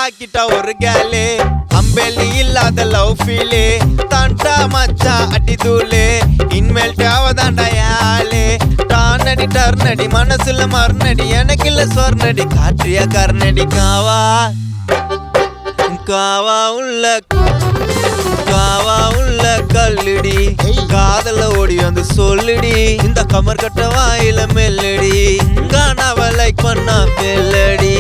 ஆக்கிட்டா ஒரு கேலு அம்பெல்லி இல்லாத லவ் ஃபீலே தாண்டா மச்சா அடி தூளே இன்மேல் தேவதாண்டா யாலே டானடி டர்னடி மனசுல மறுநடி எனக்கு இல்ல சொர்ணடி காற்றிய கர்ணடி காவா காவா உள்ள காவா உள்ள கல்லுடி காதல ஓடி வந்து சொல்லுடி இந்த கமர் கட்ட வாயில மெல்லடி காணாவ லைக் பண்ணா பெல்லடி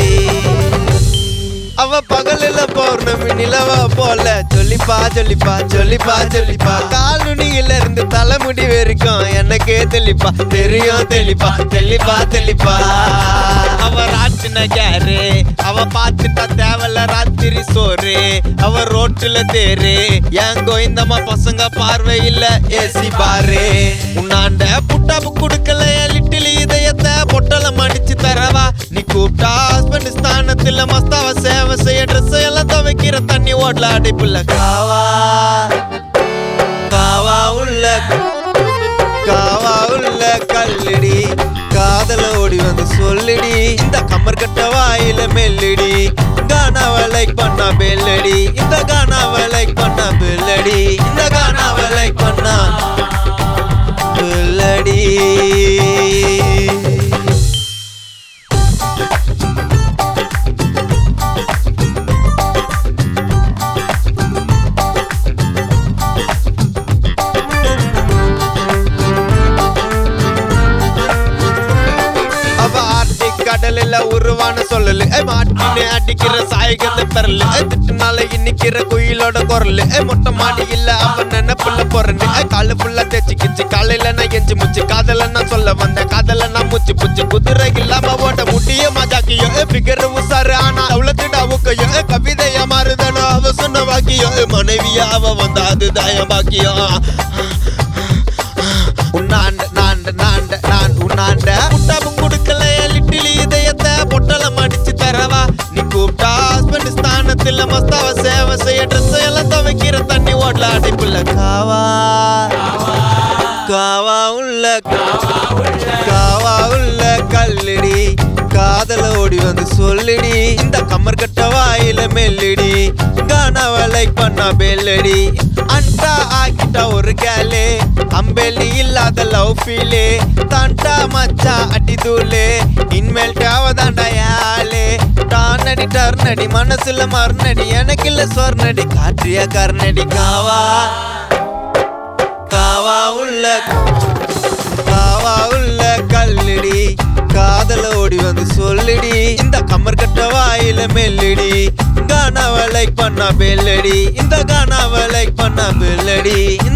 அவ பகலில பௌர்ணமி நிலவா போல சொல்லிப்பா சொல்லிப்பா சொல்லிப்பா சொல்லிப்பா கால் நுனியில இருந்து தலைமுடி வரைக்கும் எனக்கே தெளிப்பா தெரியும் தெளிப்பா தெளிப்பா தெளிப்பா அவ ராட்டின கேரு அவ பாத்துட்டா தேவல ராத்திரி சோறு அவ ரோட்டுல தேரு என் கோயந்தம்மா பசங்க பார்வை இல்ல ஏசி பாரு உன்னாண்ட புட்டாப்பு குடுக்கல லிட்டில் இதயத்தை பொட்டலம் அடிச்சு தரவா நீ கூப்பிட்டா ஹஸ்பண்ட் ஸ்தானத்துல மஸ்தாவ சேவை செய்ய ட்ரெஸ் எல்லாம் துவைக்கிற தண்ணி ஓடல அடைப்புல காவா காவா உள்ள காவா உள்ள கல்லுடி காதல ஓடி வந்து சொல்லுடி இந்த கம்மர் கட்ட வாயில மெல்லுடி கானாவை லைக் பண்ணா பெல்லடி இந்த கானாவை லைக் பண்ணா பெல்லடி இந்த கானாவை லைக் பண்ணா பெல்லடி அவ ஆர்டிக் கடலில் உருவான சொல்லலு ஏ மாட்டினு அடிக்கிற சாயகத்தை பெறல ஏ திட்டுனால இன்னிக்கிற குயிலோட குரல் ஏ மொட்டை மாடி இல்ல அவ நினைப்புல பொறண்டு ஏ காலு ஃபுல்லா தேய்ச்சி கிச்சு காலையில நான் எஞ்சி முச்சு காதல நான் சொல்ல வந்தேன் காதல நான் முச்சு புச்சு குதிரை இல்லாம ஓட்ட முட்டிய மஜாக்கியோ ஏ பிகர் உசாரு ஆனா அவ்வளத்துடா ஊக்கையோ ஏ கவிதையா மாறுதனோ அவ சொன்ன வாக்கியோ ஏ மனைவியா அவ வந்தா அதுதான் என் பாக்கியம் உன்னாண்ட நாண்ட நாண்ட நான் உன்னாண்ட முட்டாப்பு குடுக்கல லிட்டில் இதயத்தை பொட்டலம் அடிச்சு தரவா நீ கூப்பிட்டா ஹஸ்பண்ட் ஸ்தானத்துல மஸ்தாவ சேவை செய்ய ட்ரெஸ் எல்லாம் துவைக்கிற தண்ணி ஓடல அடைப்புல காவா காவா உள்ள காவா உள்ள கல்லுடி காதல ஓடி வந்து சொல்லுடி இந்த கம்மர் கட்ட வாயில மெல்லுடி கானாவ லைக் பண்ணா பெல்லடி அண்டா ஆக்கிட்டா ஒரு கேலு அம்பெல்லி இல்லாத லவ் ஃபீலே தாண்டா மச்சா அடி தூளே இன்மேல் தேவதாண்டா யாலே டானடி டர்னடி மனசுல மறுநடி எனக்கு இல்ல சொர்ணடி காற்றிய கர்ணடி காவா காவா உள்ள காவா உள்ள கல்லுடி காதல ஓடி வந்து சொல்லுடி இந்த கம்மர் கட்ட வாயில மெல்லுடி கானாவை லைக் பண்ணா பெல்லடி இந்த கானாவை லைக் பண்ணா பெல்லடி